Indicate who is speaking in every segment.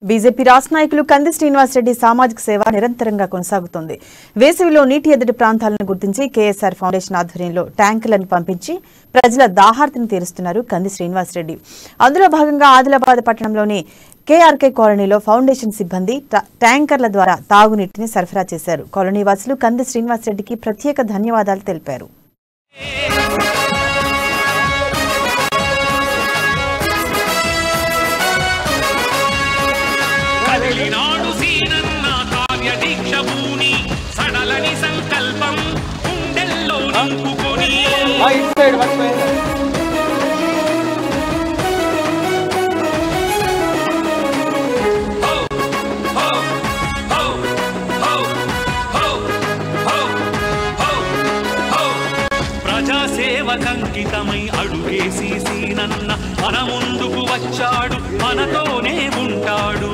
Speaker 1: BJP రాష్ట్ర నాయకులు కంది శ్రీనివాసరెడ్డి సామాజిక సేవ నిరంతరంగా కొనసాగుతోంది వేసవిలో నీటి ఎద్దడి ప్రాంతాలను గుర్తించి కేఎస్ఆర్ ఫౌండేషన్ ఆధ్వర్యంలో ట్యాంకులను పంపించి ప్రజల దాహార్తిని తీరుస్తున్నారు కంది శ్రీనివాసరెడ్డి అందులో భాగంగా ఆదిలాబాద్ పట్టణంలోని కేఆర్కే కాలనీలో ఫౌండేషన్ సిబ్బంది టా- ట్యాంకర్ల ద్వారా తాగునీటిని సరఫరా చేశారు కాలనీ వాసులు కంది శ్రీనివాసరెడ్డికి ప్రత్యేక ధన్యవాదాలు తెలిపారు
Speaker 2: కదిలినాడు సీనన్న కావ్య దీక్ష భూని సడలని సంకల్పం గుండెల్లో నింపుకొని హో, హో, హో, హో, హో, హో, హో, హో. ప్రజాసేవకంకితమై అడుగేసి సీనన్న మన ముందుకు వచ్చాడు మనతోనే ఉంటాడు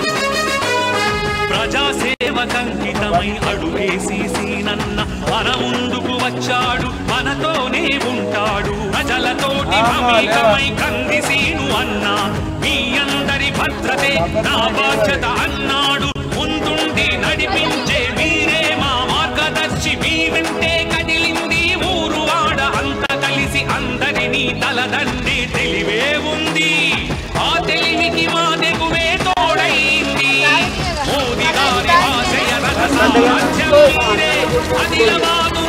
Speaker 2: ప్రజాసేవకంకితమై అడుగేసి సీనన్న మన ముందుకు వచ్చాడు మనతోనే ఉంటాడు ప్రజలతోటి మమేకమై కంది సీను అన్నా మీ అందరి భద్రతే నా బాధ్యత అన్నాడు ముందుండి నడిపించే మీరే మా మార్గదర్శి మీ వెంటే కదిలింది ఊరు వాడ అంత కలిసి అందరినీ తలదండి తెలివే ఉంది ఆ తెలివికి మా తెగువే తోడైంది మోదీ గారి ఆశయ రథ సామ్రాజ్యం మీరే అదిలబాదు